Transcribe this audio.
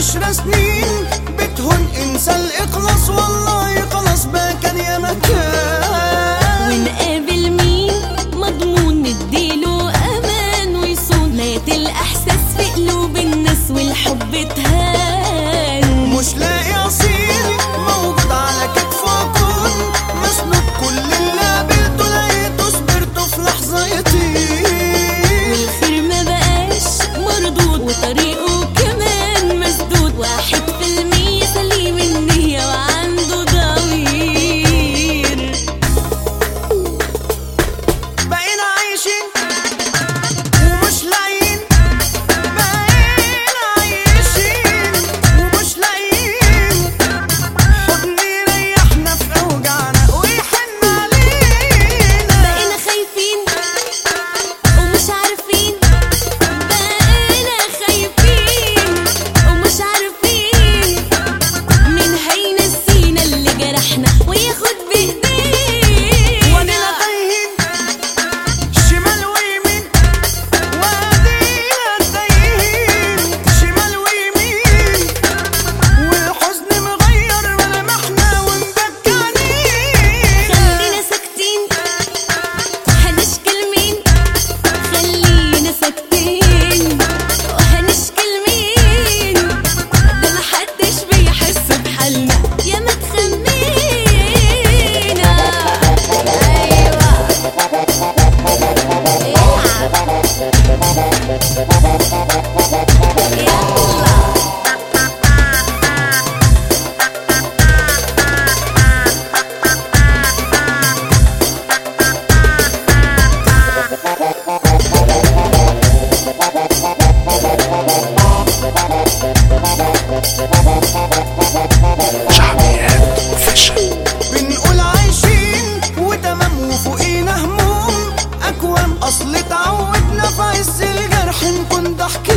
عشر سنين بتهون انسى الاخلاص والله خلاص بقى كان يا مكان ونقابل مين مضمون نديله امان ويصون مات الاحساس في قلوب الناس والحب تهان مش لاقي اصيل موجود على كتفه اكون مسنود كل اللي قابلته لقيته صبرته في لحظه يطير والخير ما بقاش مردود وطريقه كمان مسدود واحد في المية سليم النية وعنده ضمير بقينا عايشين ومش لاقيين بقينا عايشين ومش لاقيين حضن يريحنا في اوجعنا ويحن علينا بقينا خايفين ومش عارفين بقينا خايفين ومش عارفين مين هينسينا اللي جرحنا وياخد بايدينا ودينا تايهين شمال ويمين ودينا تايهين شمال ويمين والحزن مغير ملامحنا ومبكانين خلينا ساكتين هنشكل مين خلينا ساكتين وهنشكل مين ده محدش بيحس بحالنا يا ما تخمينا ايوه يلا بنقول عايشين وتمام وفوقينا هموم اكوام اصل اتعودنا في عز الجرح نكون ضحك